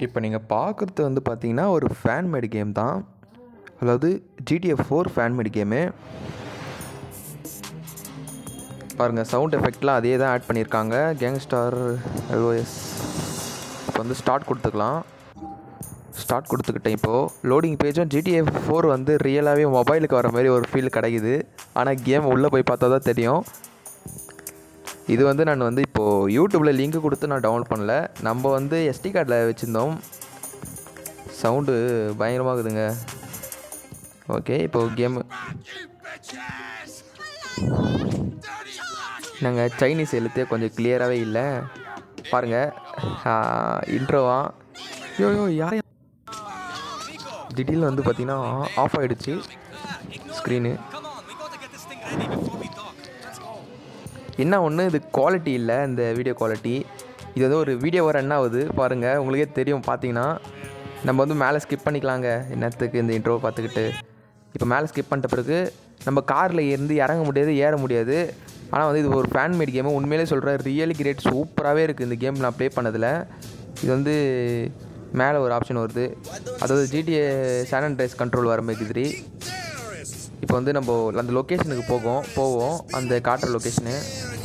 இப்போ நீங்கள் பார்க்குறது வந்து பார்த்தீங்கன்னா ஒரு ஃபேன் மேட் கேம் தான் அதாவது GTF four fan made game பாருங்கள் சவுண்ட் எஃபெக்ட்லாம் அதே தான் ஆட் பண்ணியிருக்காங்க கேங்ஸ்டார் எல்ஓஎஸ் இப்போ வந்து ஸ்டார்ட் கொடுத்துக்கலாம் ஸ்டார்ட் கொடுத்துக்கிட்டேன் இப்போது லோடிங் பேஜும் ஜிடிஎஃப் ஃபோர் வந்து ரியலாகவே மொபைலுக்கு வர மாதிரி ஒரு ஃபீல் கிடைக்குது ஆனால் கேம் உள்ளே போய் பார்த்தா தான் தெரியும் இது வந்து நான் வந்து இப்போது யூடியூப்பில் லிங்க் கொடுத்து நான் டவுன்லோட் பண்ணல நம்ம வந்து எஸ்டி கார்டில் வச்சுருந்தோம் சவுண்டு பயங்கரமாகுதுங்க ஓகே இப்போது கேமு நாங்கள் சைனீஸ் எழுத்தே கொஞ்சம் கிளியராகவே இல்லை பாருங்கள் இன்ட்ரோவா யோ யோ யார் திடீர்னு வந்து பார்த்தீங்கன்னா ஆஃப் ஆகிடுச்சு ஸ்க்ரீனு என்ன ஒன்று இது குவாலிட்டி இல்லை இந்த வீடியோ குவாலிட்டி இது வந்து ஒரு வீடியோ ரன் ஆகுது பாருங்கள் உங்களுக்கே தெரியும் பார்த்தீங்கன்னா நம்ம வந்து மேலே ஸ்கிப் பண்ணிக்கலாங்க என்னத்துக்கு இந்த இன்ட்ரோ பார்த்துக்கிட்டு இப்போ மேலே ஸ்கிப் பண்ணிட்ட பிறகு நம்ம காரில் இருந்து இறங்க முடியாது ஏற முடியாது ஆனால் வந்து இது ஒரு ஃபேன் மேட் கேமு உண்மையிலே சொல்கிறேன் ரியலி கிரேட் சூப்பராகவே இருக்குது இந்த கேம் நான் ப்ளே பண்ணதில் இது வந்து மேலே ஒரு ஆப்ஷன் வருது அதாவது ஜிடிஏ சான் அண்ட் கண்ட்ரோல் வர மாதிரி இப்போ வந்து நம்ம அந்த லொக்கேஷனுக்கு போகும் போவோம் அந்த காட்டுற லொக்கேஷனு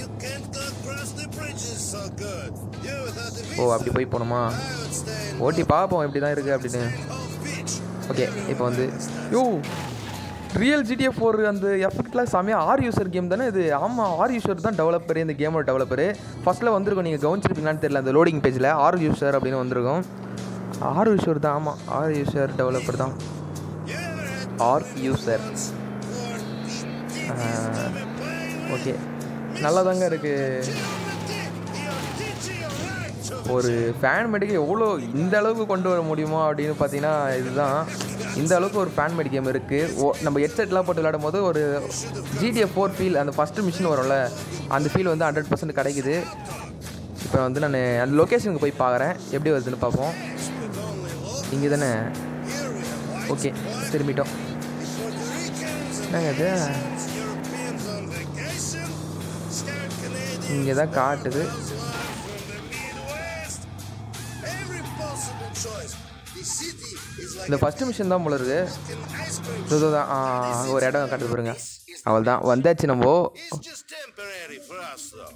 ஓ அப்படி போய் போகணுமா ஓட்டி பார்ப்போம் எப்படி தான் இருக்குது அப்படின்னு ஓகே இப்போ வந்து யோ ரியல் ஜிடிஎஃப் ஃபோர் அந்த எஃபெக்ட்லாம் செம்மையாக ஆர் யூசர் கேம் தானே இது ஆமாம் ஆர் யூசர் தான் டெவலப்பர் இந்த கேமோட டெவலப்பர் ஃபஸ்ட்டில் வந்திருக்கும் நீங்கள் கவனிச்சிருப்பீங்களான்னு தெரியல அந்த லோடிங் பேஜில் ஆர் யூசர் அப்படின்னு வந்திருக்கும் ஆர் யூசர் தான் ஆமாம் ஆர் யூசர் டெவலப்பர் தான் ஆர் யூசர் ஓகே நல்லா தாங்க இருக்குது ஒரு ஃபேன் மெடிக்கு எவ்வளோ இந்த அளவுக்கு கொண்டு வர முடியுமா அப்படின்னு பார்த்தீங்கன்னா இதுதான் இந்த அளவுக்கு ஒரு ஃபேன் மெடி கேம் இருக்குது ஓ நம்ம ஹெட்செட்லாம் போட்டு விளையாடும் போது ஒரு ஜிடிஎஃப் ஃபோர் ஃபீல் அந்த ஃபஸ்ட்டு மிஷின் வரும்ல அந்த ஃபீல் வந்து ஹண்ட்ரட் பர்சன்ட் கிடைக்குது இப்போ வந்து நான் அந்த லொக்கேஷனுக்கு போய் பார்க்குறேன் எப்படி வருதுன்னு பார்ப்போம் இங்கே தானே ஓகே திரும்பிட்டோம் என்னங்க இது இங்கே தான் காட்டுது இந்த ஃபஸ்ட்டு மிஷின் தான் போல இருக்கு இதுதான் ஒரு இடம் காட்டுது பாருங்க அவள் தான் வந்தாச்சு நம்ம It's just temporary for us, though.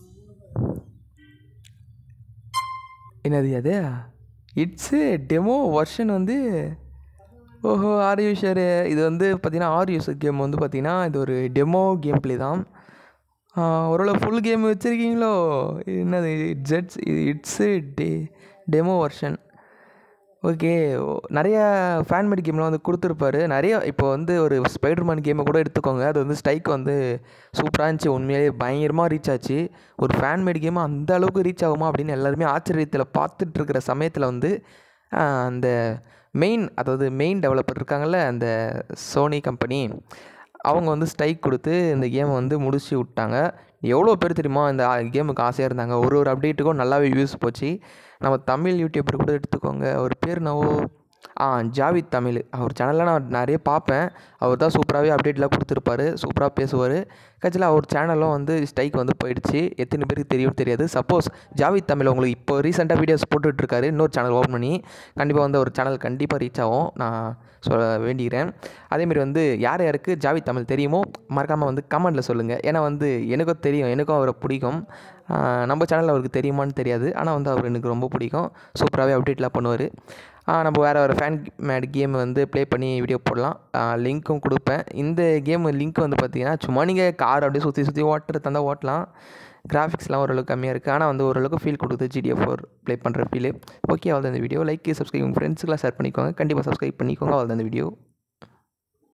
என்னது அது இட்ஸு டெமோ வெர்ஷன் வந்து ஓஹோ ஆர் யூஷரு இது வந்து பார்த்தீங்கன்னா ஆர் யூசர் கேம் வந்து பார்த்தீங்கன்னா இது ஒரு டெமோ கேம் ப்ளே தான் ஓரளவு ஃபுல் கேம் வச்சுருக்கீங்களோ என்னது ஜெட்ஸ் it's the demo version okay நிறைய ஃபேன்மேட் கேம்லாம் வந்து கொடுத்துருப்பாரு நிறைய இப்போ வந்து ஒரு ஸ்பைடர்மேன் கேமை கூட எடுத்துக்கோங்க அது வந்து ஸ்ட்ரைக் வந்து சூப்பராக இருந்துச்சு உண்மையிலேயே பயங்கரமாக ரீச் ஆச்சு ஒரு ஃபேன்மேட் கேம் அந்த அளவுக்கு ரீச் ஆகுமா அப்படின்னு எல்லாருமே ஆச்சரியத்தில் பார்த்துட்டு இருக்கிற சமயத்தில் வந்து ஆஹ், அந்த மெயின் அதாவது மெயின் டெவலப்பர் இருக்காங்கல்ல அந்த சோனி கம்பெனி அவங்க வந்து ஸ்ட்ரைக் கொடுத்து இந்த கேமை வந்து முடிச்சு விட்டாங்க எவ்வளோ பேர் தெரியுமா இந்த கேமுக்கு ஆசையாக இருந்தாங்க ஒரு ஒரு அப்டேட்டுக்கும் நல்லாவே யூஸ் போச்சு நம்ம தமிழ் யூடியூபர் கூட எடுத்துக்கோங்க அவர் பேர் நவோ ஆ ஜாவித் தமிழ் அவர் சேனலில் நான் நிறைய பார்ப்பேன் அவர் தான் சூப்பராகவே அப்டேட்லாம் கொடுத்துருப்பாரு சூப்பராக பேசுவார் கட்சியில் அவர் சேனலும் வந்து ஸ்ட்ரைக் வந்து போயிடுச்சு எத்தனை பேருக்கு தெரியும் தெரியாது சப்போஸ் ஜாவித் தமிழ் உங்களுக்கு இப்போ ரீசெண்டாக வீடியோஸ் போட்டுட்ருக்காரு இன்னொரு சேனல் ஓப்பன் பண்ணி கண்டிப்பாக வந்து ஒரு சேனல் கண்டிப்பாக ரீச் ஆகும் நான் சொல்ல வேண்டிக்கிறேன் அதேமாரி வந்து யார் யாருக்கு ஜாவித் தமிழ் தெரியுமோ மறக்காமல் வந்து கமெண்ட்டில் சொல்லுங்கள் ஏன்னா வந்து எனக்கும் தெரியும் எனக்கும் அவரை பிடிக்கும் ஆஹ் நம்ம சேனலில் அவருக்கு தெரியுமான்னு தெரியாது ஆனால் வந்து அவர் எனக்கு ரொம்ப பிடிக்கும் சூப்பராகவே அப்டேட்லாம் பண்ணுவார் நம்ம வேறு வேறு ஃபேன் மேட் கேம் வந்து ப்ளே பண்ணி வீடியோ போடலாம் லிங்க்கும் கொடுப்பேன் இந்த கேம் லிங்க் வந்து பார்த்தீங்கன்னா சும்மா நீங்கள் கார் அப்படியே சுற்றி சுற்றி ஓட்டுறது தந்தால் ஓட்டலாம் கிராஃபிக்ஸ்லாம் ஓரளவுக்கு கம்மியாக இருக்குது ஆனால் வந்து ஓரளவுக்கு ஃபீல் கொடுக்குது ஜிடிஎஃப் ஃபோர் ப்ளே பண்ணுற ஃபீல் ஓகே அவ்வளோ இந்த வீடியோ லைக் சப்ஸ்கிரைப் உங்கள் ஃப்ரெண்ட்ஸுக்கெலாம் ஷேர் பண்ணிக்கோங்க கண்டிப்பாக சப்ஸ்கிரைப் பண்ணிக்கோங்க அவ்வளோ இந்த வீடியோ